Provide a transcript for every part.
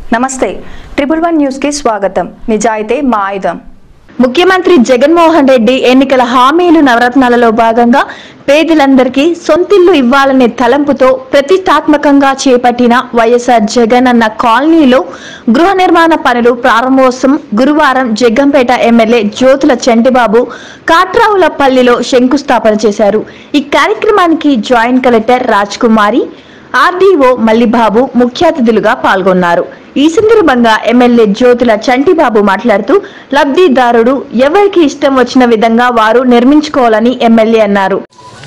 నమస్తే triple one news కి స్వాగతం నిజాయితే మా ఆయుధం ముఖ్యమంత్రి జగన్మోహన్ రెడ్డి ఎన్నికల హామీలు నవరత్నాలలో భాగంగా పేదలందరికీ సొంతిల్లు ఇవ్వాలనే తలంపుతో ప్రతిష్టాత్మకంగా చేపట్టిన వైఎస్ఆర్ జగన్ అన్న కాలనీలో గృహ నిర్మాణ పనులు ప్రారంభోత్సవం గురువారం జగ్గంపేట ఎమ్మెల్యే జ్యోతుల చంటిబాబు కాట్రావులపల్లిలో శంకుస్థాపన చేశారు ఈ కార్యక్రమానికి joint collector Raj Kumari RDO Mallibabu ముఖ్య అతిథులుగా పాల్గొన్నారు ఈ సందర్భంగా ఎమ్మెల్యే జ్యోతుల చంటిబాబు మాట్లాడుతూ లబ్ధిదారుడు ఎవరికి ఇష్టం వచ్చిన విధంగా వారు నిర్మించుకోవాలని ఎమ్మెల్యే అన్నారు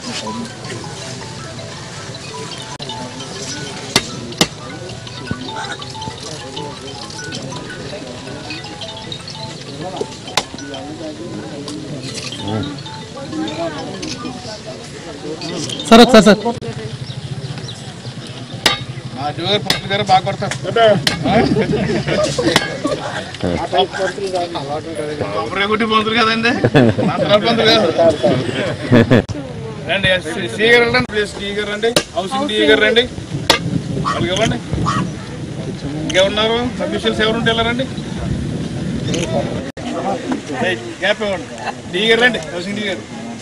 సార్ ఒకసారి సార్ మా జోగర్ పంతులు గారు బాగా కొడతారు కొబ్బరి కొట్టి పంతులు కదండి మంత్రాల పంతులు కాదు రండి సి గారు రండి ప్లీజ్ డి గారు రండి హౌసింగ్ డి గారు రండి వాళ్ళకి ఇవ్వండి ఇంకెవరున్నారు అఫీషియల్స్ ఎవరు ఉంటే రండి గ్యాప్ ఇవ్వండి డి గారు రండి హౌసింగ్ డి గారు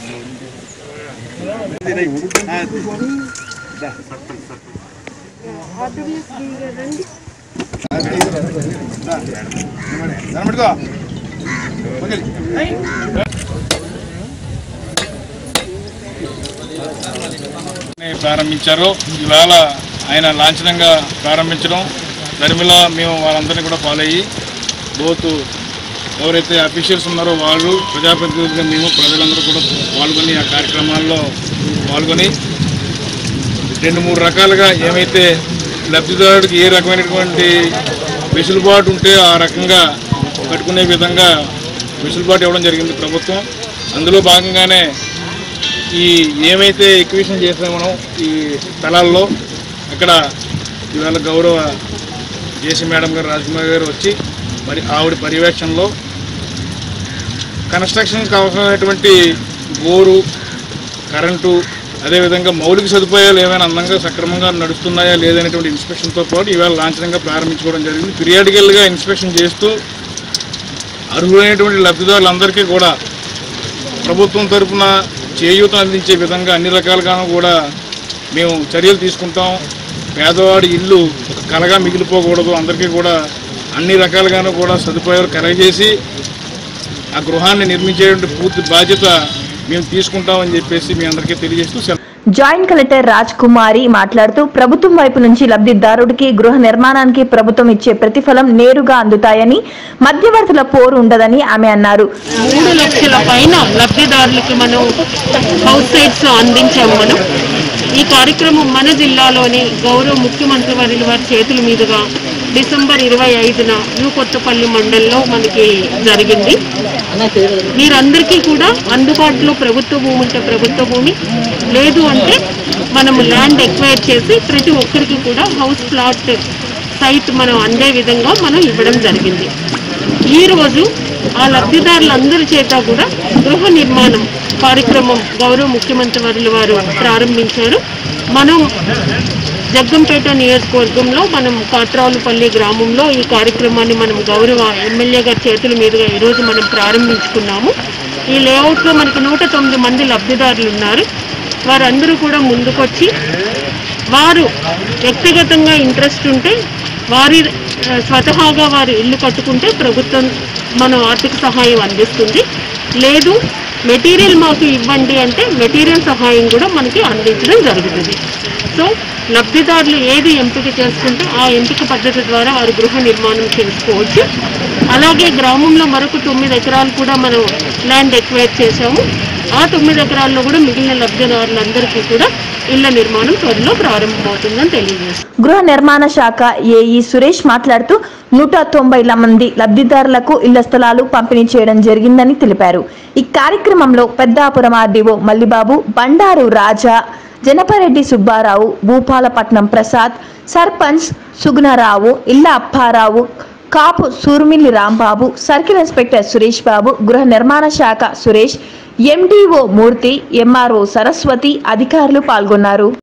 కనబడుకో ప్రారంభించారు ఇవాళ ఆయన లాంఛనంగా ప్రారంభించడం దరిమిల మేము వాళ్ళందరినీ కూడా ఫాలో అయ్యి బోత్ ఎవరైతే అఫీషియల్స్ ఉన్నారో వాళ్ళు ప్రజాప్రతినిధులుగా మేము ప్రజలందరూ కూడా పాల్గొని ఆ కార్యక్రమాల్లో పాల్గొని రెండు మూడు రకాలుగా ఏమైతే లబ్ధిదారుడికి ఏ రకమైనటువంటి వెసులుబాటు ఉంటే ఆ రకంగా కట్టుకునే విధంగా వెసులుబాటు ఇవ్వడం జరిగింది ప్రభుత్వం అందులో భాగంగానే ఈ ఏమైతే ఎక్విషన్ చేసామో మనం ఈ స్థలాల్లో అక్కడ ఇవాళ గౌరవ జేసీ మేడం గారు రాజకుమార్ గారు వచ్చి మరి ఆవిడ పర్యవేక్షణలో కన్స్ట్రక్షన్కి అవసరమైనటువంటి బోరు కరెంటు అదేవిధంగా మౌలిక సదుపాయాలు ఏమైనా అందంగా సక్రమంగా నడుస్తున్నాయా లేదనేటువంటి ఇన్స్పెక్షన్తో పాటు ఇవాళ లాంఛనంగా ప్రారంభించుకోవడం జరిగింది పీరియాడికల్గా ఇన్స్పెక్షన్ చేస్తూ అర్హులైనటువంటి లబ్ధిదారులందరికీ కూడా ప్రభుత్వం తరపున చేయూత అందించే విధంగా అన్ని రకాలుగాను కూడా మేము చర్యలు తీసుకుంటాం పేదవాడి ఇల్లు ఒక కలగా మిగిలిపోకూడదు అందరికీ కూడా అన్ని రకాలుగాను కూడా సదుపాయాలు కలగజేసి ఆ గృహాన్ని నిర్మించేటువంటి పూర్తి బాధ్యత మేము తీసుకుంటామని చెప్పేసి మీ అందరికీ తెలియజేస్తూ సెలవు జాయింట్ కలెక్టర్ రాజ్ కుమారి మాట్లాడుతూ ప్రభుత్వం వైపు నుంచి లబ్ధిదారుడికి గృహ నిర్మాణానికి ప్రభుత్వం ఇచ్చే ప్రతిఫలం నేరుగా అందుతాయని మధ్యవర్తుల పోరు ఉండదని ఆమె అన్నారు మూడు లక్షల పైన లబ్ధిదారులకి మనం హౌస్ సైట్స్ అందించాము మనం ఈ కార్యక్రమం మన జిల్లాలోని గౌరవ ముఖ్యమంత్రి వర్యుల వారి చేతుల మీదుగా డిసెంబర్ ఇరవై ఐదున న్యూ కొత్తపల్లి మండలంలో మనకి జరిగింది వీరందరికీ కూడా అందుబాటులో ప్రభుత్వ భూమి ఉంటే ప్రభుత్వ భూమి లేదు అంటే మనము ల్యాండ్ ఎక్వైర్ చేసి ప్రతి ఒక్కరికి కూడా హౌస్ ప్లాట్ సైట్ మనం అందే విధంగా మనం ఇవ్వడం జరిగింది ఈ రోజు ఆ లబ్ధిదారులందరి చేత కూడా గృహ నిర్మాణం కార్యక్రమం గౌరవ ముఖ్యమంత్రి వర్యుల వారు ప్రారంభించారు మనం జగ్గంపేట నియోజకవర్గంలో మనం కాట్రావులపల్లి గ్రామంలో ఈ కార్యక్రమాన్ని మనం గౌరవ ఎమ్మెల్యే గారి చేతుల మీదుగా ఈరోజు మనం ప్రారంభించుకున్నాము ఈ లేఅవుట్లో మనకి నూట తొమ్మిది మంది లబ్ధిదారులు ఉన్నారు వారందరూ కూడా ముందుకొచ్చి వారు వ్యక్తిగతంగా ఇంట్రెస్ట్ ఉంటే వారి ఆ, స్వతహాగా వారు ఇల్లు కట్టుకుంటే ప్రభుత్వం మనం ఆర్థిక సహాయం అందిస్తుంది లేదు మెటీరియల్ మాకు ఇవ్వండి అంటే మెటీరియల్ సహాయం కూడా మనకి అందించడం జరుగుతుంది సో లబ్ధిదారులు ఏది ఎంపిక చేసుకుంటే ఆ ఎంపిక పద్ధతి ద్వారా వారు గృహ నిర్మాణం చేసుకోవచ్చు అలాగే గ్రామంలో మరొక తొమ్మిది ఎకరాలు కూడా మనం ల్యాండ్ ఎక్వైర్ చేశాము ఆ తొమ్మిది ఎకరాల్లో కూడా మిగిలిన లబ్ధిదారులందరికీ కూడా ఇళ్ల నిర్మాణం త్వరలో ప్రారంభమవుతుందని తెలియజేస్తాం గృహ నిర్మాణ శాఖ ఏఈ సురేష్ మాట్లాడుతూ నూట తొంభైల మంది లబ్ధిదారులకు ఇళ్ల స్థలాలు పంపిణీ చేయడం జరిగిందని తెలిపారు ఈ కార్యక్రమంలో Peddapuram RDO Mallibabu Bandaru Raja Janapareddy Subbarao Bhupalapatnam Prasad sarpanch Sugunarao Illa Apparao Kapu Surmilli Rambabu circle inspector Suresh Babu గృహ నిర్మాణ శాఖ సురేష్ ఎండిఓ మూర్తి ఎంఆర్ఓ సరస్వతి అధికారులు పాల్గొన్నారు